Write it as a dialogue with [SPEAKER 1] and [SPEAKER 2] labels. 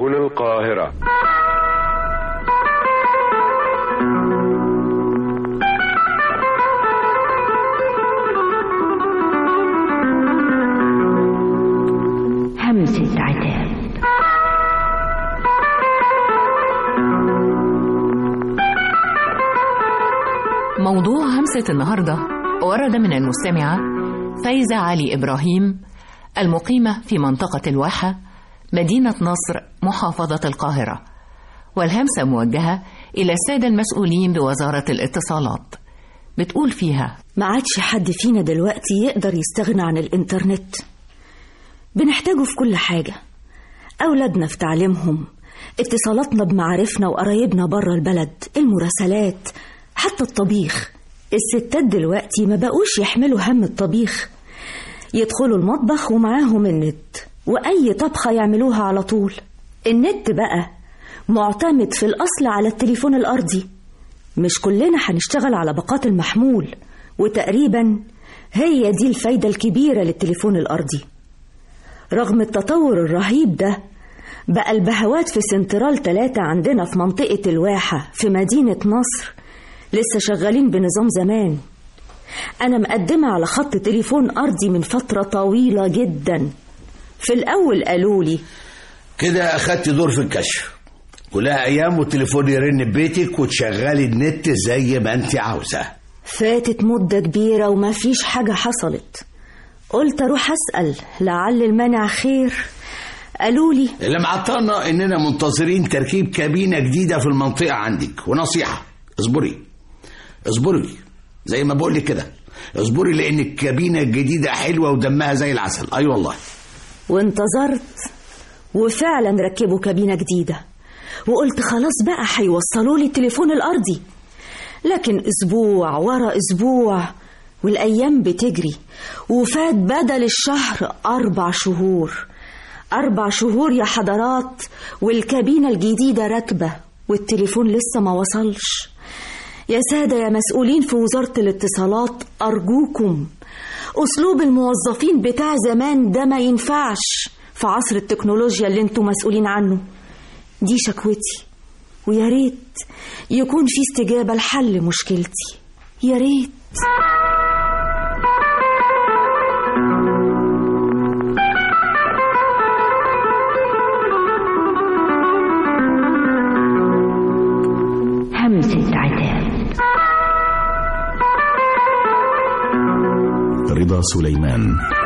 [SPEAKER 1] سبل القاهرة
[SPEAKER 2] همسة عتاب
[SPEAKER 3] موضوع همسة النهاردة ورد من المستمعة فايزة علي إبراهيم المقيمة في منطقة الواحة مدينة نصر محافظة القاهرة والهمسة موجهة إلى السادة المسؤولين بوزارة الاتصالات بتقول فيها
[SPEAKER 4] ما عادش حد فينا دلوقتي يقدر يستغنى عن الإنترنت بنحتاجه في كل حاجة أولادنا في تعليمهم اتصالاتنا بمعارفنا وقرايبنا بره البلد المراسلات حتى الطبيخ الستات دلوقتي ما بقوش يحملوا هم الطبيخ يدخلوا المطبخ ومعاهم النت وأي طبخة يعملوها على طول النت بقى معتمد في الأصل على التليفون الأرضي مش كلنا هنشتغل على باقات المحمول وتقريبا هي دي الفايدة الكبيرة للتليفون الأرضي رغم التطور الرهيب ده بقى البهوات في سنترال تلاتة عندنا في منطقة الواحة في مدينة نصر لسه شغالين بنظام زمان أنا مقدمة على خط تليفون أرضي من فترة طويلة جدا في الأول قالوا لي
[SPEAKER 5] كده أخدت دور في الكشف كلها أيام والتليفون يرن ببيتك وتشغلي النت زي ما أنت عاوزة
[SPEAKER 4] فاتت مدة كبيرة وما فيش حاجة حصلت قلت أروح أسأل لعل المانع خير قالوا لي
[SPEAKER 5] اللي معطلنا إننا منتظرين تركيب كابينة جديدة في المنطقة عندك ونصيحة اصبري اصبري زي ما بقول لك كده اصبري لأن الكابينة الجديدة حلوة ودمها زي العسل أي أيوة والله
[SPEAKER 4] وانتظرت وفعلا ركبوا كابينة جديدة وقلت خلاص بقى هيوصلوا لي التليفون الأرضي لكن أسبوع ورا أسبوع والأيام بتجري وفات بدل الشهر أربع شهور أربع شهور يا حضرات والكابينة الجديدة راكبة والتليفون لسه ما وصلش يا سادة يا مسؤولين في وزارة الاتصالات أرجوكم أسلوب الموظفين بتاع زمان ده ما ينفعش في عصر التكنولوجيا اللي انتوا مسؤولين عنه دي شكوتي ويا ريت يكون في استجابة لحل مشكلتي يا ريت
[SPEAKER 2] همسة عتاب
[SPEAKER 6] رضا سليمان